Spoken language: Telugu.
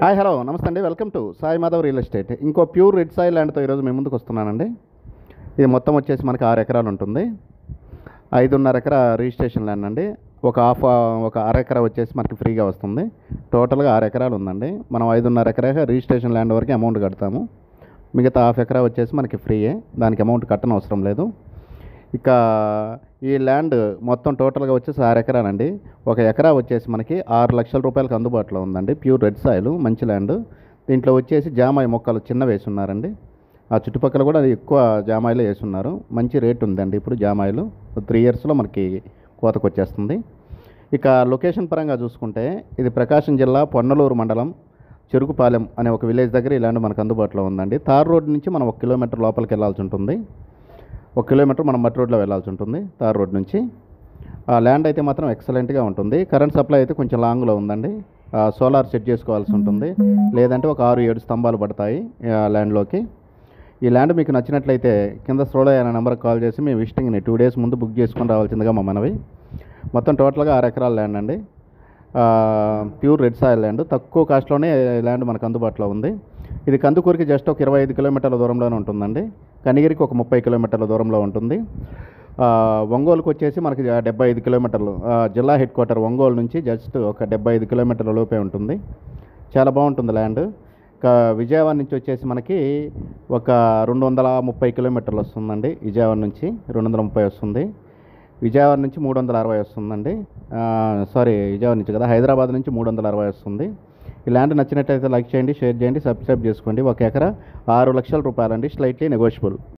హాయ్ హలో నమస్తే అండి welcome to Sai Madhav real estate ఇంకో ప్యూర్ రెడ్ సాయి ల్యాండ్తో ఈరోజు మేము ముందుకు వస్తున్నానండి ఇది మొత్తం వచ్చేసి మనకి ఆరు ఎకరాలు ఉంటుంది ఐదున్నర ఎకరా రిజిస్ట్రేషన్ ల్యాండ్ అండి ఒక హాఫ్ ఒక అర ఎకరా వచ్చేసి మనకి ఫ్రీగా వస్తుంది టోటల్గా ఆరు ఎకరాలు ఉందండి మనం ఐదున్నర ఎకరా రిజిస్ట్రేషన్ ల్యాండ్ వరకు అమౌంట్ కడతాము మిగతా హాఫ్ ఎకరా వచ్చేసి మనకి ఫ్రీయే దానికి అమౌంట్ కట్టనవసరం అవసరం లేదు ఇక ఈ ల్యాండ్ మొత్తం టోటల్గా వచ్చేసి ఆరు ఎకరాలండి ఒక ఎకరా వచ్చేసి మనకి ఆరు లక్షల రూపాయలకు అందుబాటులో ఉందండి ప్యూర్ రెడ్ సాయిల్ మంచి ల్యాండ్ దీంట్లో వచ్చేసి జామాయి మొక్కలు చిన్న వేసి ఉన్నారండి ఆ చుట్టుపక్కల కూడా ఎక్కువ జామాయిలు వేసున్నారు మంచి రేట్ ఉందండి ఇప్పుడు జామాయిలు త్రీ ఇయర్స్లో మనకి కోతకు వచ్చేస్తుంది ఇక లొకేషన్ పరంగా చూసుకుంటే ఇది ప్రకాశం జిల్లా పొన్నలూరు మండలం చెరుకుపాలెం అనే ఒక విలేజ్ దగ్గర ఈ ల్యాండ్ మనకు అందుబాటులో ఉందండి తార్ రోడ్ నుంచి మనం ఒక కిలోమీటర్ లోపలికి వెళ్ళాల్సి ఉంటుంది ఒక కిలోమీటర్ మనం మట్టి రోడ్లో వెళ్ళాల్సి ఉంటుంది తార్ రోడ్ నుంచి ఆ ల్యాండ్ అయితే మాత్రం ఎక్సలెంట్గా ఉంటుంది కరెంట్ సప్లై అయితే కొంచెం లాంగ్లో ఉందండి ఆ సోలార్ సెట్ చేసుకోవాల్సి ఉంటుంది లేదంటే ఒక ఆరు ఏడు స్తంభాలు పడతాయి ఆ ల్యాండ్లోకి ఈ ల్యాండ్ మీకు నచ్చినట్లయితే కింద స్ట్రోల్ అనే నెంబర్కి కాల్ చేసి మీ విజిటింగ్ని టూ డేస్ ముందు బుక్ చేసుకొని రావాల్సిందిగా మా మనవి మొత్తం టోటల్గా ఆరు ఎకరాల ల్యాండ్ అండి ఆ, ప్యూర్ రెడ్ సాయిల్ ల్యాండ్ తక్కువ కాస్ట్లోనే ఈ ల్యాండ్ మనకు అందుబాటులో ఉంది ఇది కందుకూరికి జస్ట్ ఒక ఇరవై ఐదు కిలోమీటర్ల దూరంలోనే ఉంటుందండి కనిగిరికి ఒక ముప్పై కిలోమీటర్ల దూరంలో ఉంటుంది ఆ, ఒంగోలుకు వచ్చేసి మనకి డెబ్బై ఐదు కిలోమీటర్లు ఆ, జిల్లా హెడ్ క్వార్టర్ ఒంగోలు నుంచి జస్ట్ ఒక డెబ్బై ఐదు కిలోమీటర్ల లోపే ఉంటుంది చాలా బాగుంటుంది ల్యాండ్ ఇక విజయవాడ నుంచి వచ్చేసి మనకి ఒక రెండు వందల ముప్పై కిలోమీటర్లు వస్తుందండి విజయవాడ నుంచి రెండు వందల ముప్పై వస్తుంది విజయవాడ నుంచి మూడు వందల అరవై వస్తుందండి ఆ, సారీ విజయవాడ నుంచి కదా హైదరాబాద్ నుంచి మూడు వందల అరవై వస్తుంది ఈ ల్యాండ్ నచ్చినట్టయితే లైక్ చేయండి షేర్ చేయండి సబ్స్క్రైబ్ చేసుకోండి ఒక ఎకరా ఆరు లక్షల రూపాయలండి స్లైట్లీ నెగోషియబుల్